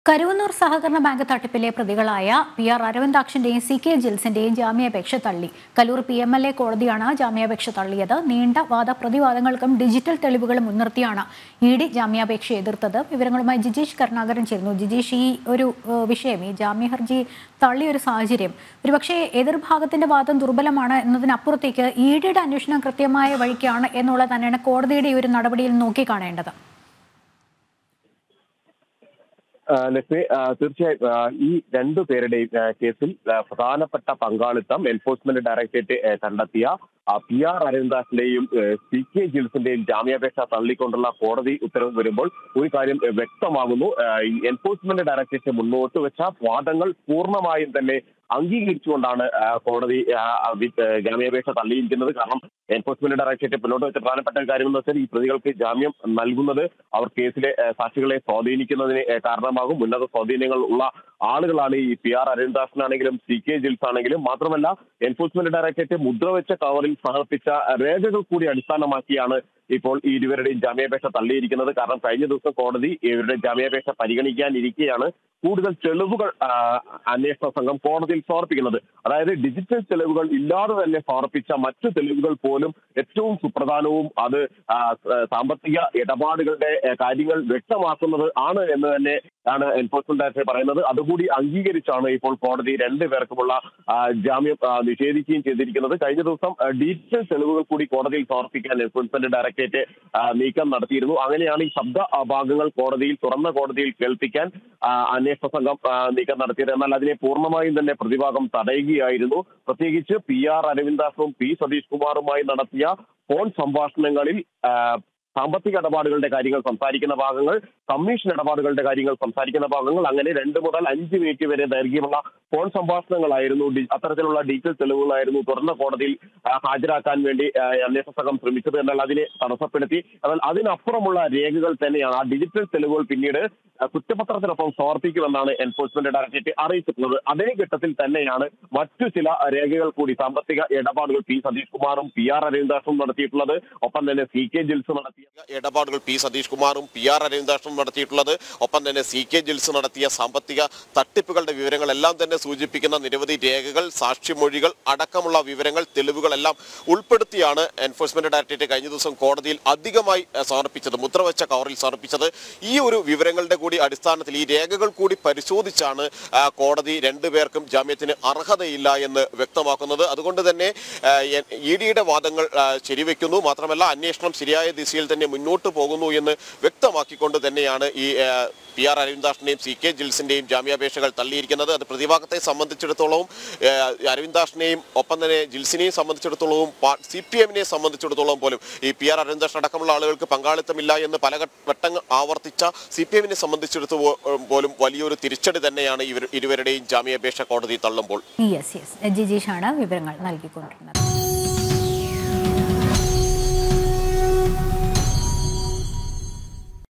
കരുവന്നൂർ സഹകരണ ബാങ്ക് തട്ടിപ്പിലെ പ്രതികളായ പി ആർ അരവിന്ദാക്ഷന്റെയും സി കെ ജിൽസിന്റെയും ജാമ്യാപേക്ഷ തള്ളി Kaloor P M L A കോടതിയാണ് ജാമ്യാപേക്ഷ തള്ളിയത് നീണ്ട വാദപ്രതിവാദങ്ങൾക്കും ഡിജിറ്റൽ തെളിവുകളും മുൻനിർത്തിയാണ് ഇ ഡി ജാമ്യാപേക്ഷ എതിർത്തത് വിവരങ്ങളുമായി ജിജീഷ് കരുണാകരൻ ചേരുന്നു ജിജീഷ് ഈ ഒരു ഏഹ്, വിഷയം ഈ ജാമ്യ ഹർജി തള്ളിയ ഒരു സാഹചര്യം ഒരുപക്ഷെ എതിർഭാഗത്തിന്റെ വാദം ദുർബലമാണ് എന്നതിനപ്പുറത്തേക്ക് ഇ ഡിയുടെ അന്വേഷണം കൃത്യമായ വഴിക്കാണ് എന്നുള്ളത് തന്നെയാണ് കോടതിയുടെ ഈ ഒരു നടപടിയിൽ നോക്കിക്കാണേണ്ടത് ആ, ലക്ഷ്മി ആ, തീർച്ചയായും ആ, ഈ രണ്ടു പേരുടെയും ആ, കേസിൽ ആ, പ്രധാനപ്പെട്ട പങ്കാളിത്തം എൻഫോഴ്സ്മെന്റ് ഡയറക്ടറേറ്റ് ആ, കണ്ടെത്തിയ ആ, പി ആർ അരവിന്ദാസിന്റെയും ആ, സി കെ ജിൽസിന്റെയും ജാമ്യാപേക്ഷ തള്ളിക്കൊണ്ടുള്ള കോടതി ഉത്തരവ് വരുമ്പോൾ ഒരു കാര്യം ആ, വ്യക്തമാകുന്നു ആ, ഈ എൻഫോഴ്സ്മെന്റ് ഡയറക്ടറേറ്റ് മുന്നോട്ട് വെച്ച വാദങ്ങൾ പൂർണ്ണമായും തന്നെ അംഗീകരിച്ചുകൊണ്ടാണ് ആ, കോടതി ആ, വി- ആ, ജാമ്യാപേക്ഷ തള്ളിയിരിക്കുന്നത് കാരണം എൻഫോഴ്സ്മെന്റ് ഡയറക്ടറേറ്റ് മുന്നോട്ട് വെച്ച പ്രധാനപ്പെട്ട ഒരു കാര്യം എന്ന് വെച്ചാൽ ഈ പ്രതികൾക്ക് ജാമ്യം നൽകുന്നത് അവർ കേസിലെ ആ, സാക്ഷികളെ സ്വാധീനിക്കുന്നതിന് ആ, കാരണമാകും ഉന്നത സ്വാധീനങ്ങൾ ഉള്ള ആളുകളാണ് ഈ പി ആർ അരവിന്ദാസനാണെങ്കിലും സി കെ ജിൽസ് ആണെങ്കിലും മാത്രമല്ല എൻഫോഴ്സ്മെന്റ് ഡയറക്ടറേറ്റ് മുദ്രവെച്ച കവറിൽ സമർപ്പിച്ച രേഖകൾ കൂടി അടിസ്ഥാനമാക്കിയാണ് ഇപ്പോൾ ഈ ഇരുവരുടെയും ജാമ്യാപേക്ഷ തള്ളിയിരിക്കുന്നത് കാരണം കഴിഞ്ഞ ദിവസം കോടതി ഇവരുടെ ജാമ്യാപേക്ഷ പരിഗണിക്കാനിരിക്കെയാണ് കൂടുതൽ തെളിവുകൾ ആ, അന്വേഷണ സംഘം കോടതിയിൽ സമർപ്പിക്കുന്നത് അതായത് ഡിജിറ്റൽ തെളിവുകൾ ഇല്ലാതെ തന്നെ സമർപ്പിച്ച മറ്റു തെളിവുകൾ പോലും ഏറ്റവും സുപ്രധാനവും അത് ആ, സ- സാമ്പത്തിക ഇടപാടുകളുടെ ആ, കാര്യങ്ങൾ വ്യക്തമാക്കുന്നത് ആണ് എന്ന് തന്നെ ആണ് എൻഫോഴ്സ്മെന്റ് ഡയറക്ടർ പറയുന്നത് അതുകൂടി അംഗീകരിച്ചാണ് ഇപ്പോൾ കോടതി രണ്ടുപേർക്കുമുള്ള ആ, ജാമ്യം ആ, നിഷേധിക്കുകയും ചെയ്തിരിക്കുന്നത് കഴിഞ്ഞ ദിവസം ആ, ഡിജിറ്റൽ തെളിവുകൾ കൂടി കോടതിയിൽ സമർപ്പിക്കാൻ എൻഫോഴ്സ്മെന്റ് ഡയറക്ടറേറ്റ് ആ, നീക്കം നടത്തിയിരുന്നു അങ്ങനെയാണ് ഈ ശബ്ദ ആ, ഭാഗങ്ങൾ കോടതിയിൽ തുറന്ന കോടതിയിൽ കേൾപ്പിക്കാൻ ആ, അന്വേഷണ സംഘം ആ, നീക്കം നടത്തിയത് എന്നാൽ അതിനെ പൂർണ്ണമായും തന്നെ പ്രതിഭാഗം തടയുകയായിരുന്നു പ്രത്യേകിച്ച് പി ആർ അരവിന്ദാസും പി സതീഷ് കുമാറുമായി നടത്തിയ ഫോൺ സംഭാഷണങ്ങളിൽ ആ, സാമ്പത്തിക ഇടപാടുകളുടെ കാര്യങ്ങൾ സംസാരിക്കുന്ന ഭാഗങ്ങൾ കമ്മീഷൻ ഇടപാടുകളുടെ കാര്യങ്ങൾ സംസാരിക്കുന്ന ഭാഗങ്ങൾ അങ്ങനെ രണ്ട് മുതൽ അഞ്ച് മിനിറ്റ് വരെ ദൈർഘ്യമുള്ള ഫോൺ സംഭാഷണങ്ങളായിരുന്നു ഡി- അത്തരത്തിലുള്ള ഡീറ്റെയിൽ തെളിവുകളായിരുന്നു തുറന്ന കോടതിയിൽ ആ, ഹാജരാക്കാൻ വേണ്ടി ആ, അന്വേഷണ സംഘം ശ്രമിച്ചത് എന്നാൽ അതിനെ തടസ്സപ്പെടുത്തി എന്നാൽ അതിനപ്പുറമുള്ള രേഖകൾ തന്നെയാണ് ആ ഡിജിറ്റൽ തെളിവുകൾ പിന്നീട് ആ, കുറ്റപത്രത്തിനൊപ്പം സമർപ്പിക്കുമെന്നാണ് എൻഫോഴ്സ്മെന്റ് ഡയറക്ടറേറ്റ് അറിയിച്ചിട്ടുള്ളത് അതേ ഘട്ടത്തിൽ തന്നെയാണ് മറ്റു ചില രേഖകൾ കൂടി സാമ്പത്തിക ഇടപാടുകൾ പി സതീഷ് കുമാറും പി ആർ അരവിന്ദാസും നടത്തിയിട്ടുള്ളത് ഒപ്പം തന്നെ സി കെ ജിൽസ് നടത്തിയ ഇടപാടുകൾ പി സതീഷ് കുമാറും പി ആർ അരവിന്ദാക്ഷനും നടത്തിയിട്ടുള്ളത് ഒപ്പം തന്നെ സി കെ ജിൽസ് നടത്തിയ സാമ്പത്തിക തട്ടിപ്പുകളുടെ വിവരങ്ങളെല്ലാം തന്നെ സൂചിപ്പിക്കുന്ന നിരവധി രേഖകൾ സാക്ഷിമൊഴികൾ അടക്കമുള്ള വിവരങ്ങൾ തെളിവുകളെല്ലാം ഉൾപ്പെടുത്തിയാണ് എൻഫോഴ്സ്മെന്റ് ഡയറക്ടറേറ്റ് കഴിഞ്ഞ ദിവസം കോടതിയിൽ അധികമായി ഏഹ്, സമർപ്പിച്ചത് മുദ്രവെച്ച കവറിൽ സമർപ്പിച്ചത് ഈ ഒരു വിവരങ്ങളുടെ കൂടി അടിസ്ഥാനത്തിൽ ഈ രേഖകൾ കൂടി പരിശോധിച്ചാണ് ആ, കോടതി രണ്ടുപേർക്കും ജാമ്യത്തിന് അർഹതയില്ല എന്ന് വ്യക്തമാക്കുന്നത് അതുകൊണ്ട് തന്നെ ഇ ഡിയുടെ വാദങ്ങൾ ആ, ശരിവെക്കുന്നു മാത്രമല്ല അന്വേഷണം ശരിയായ ദിശയിൽ തന്നെ മുന്നോട്ട് പോകുന്നു എന്ന് വ്യക്തമാക്കിക്കൊണ്ട് തന്നെയാണ് ഈ ആ, പി ആർ അരവിന്ദാഷിന്റെയും സി കെ ജിൽസിന്റെയും ജാമ്യാപേക്ഷകൾ തള്ളിയിരിക്കുന്നത് അത് പ്രതിഭാഗത്തെ സംബന്ധിച്ചിടത്തോളം ആ, അരവിന്ദാഷിനെയും ഒപ്പം തന്നെ ജിൽസിനെയും സംബന്ധിച്ചിടത്തോളവും സി പി എമ്മിനെ സംബന്ധിച്ചിടത്തോളം പോലും ഈ പി ആർ അരവിന്ദാഷൻ അടക്കമുള്ള ആളുകൾക്ക് പങ്കാളിത്തമില്ല എന്ന് പല ഘട്ട- വട്ടങ്ങൾ ആവർത്തിച്ച സി പി എമ്മിനെ സംബന്ധിച്ചിടത്തോളം പോലും വലിയൊരു തിരിച്ചടി തന്നെയാണ് ഇവർ ഇരുവരുടെയും ജാമ്യാപേക്ഷ കോടതി തള്ളുമ്പോൾ യെസ് യെസ് ജിജീഷാണ് വിവരങ്ങൾ നൽകിക്കൊണ്ടിരുന്നത്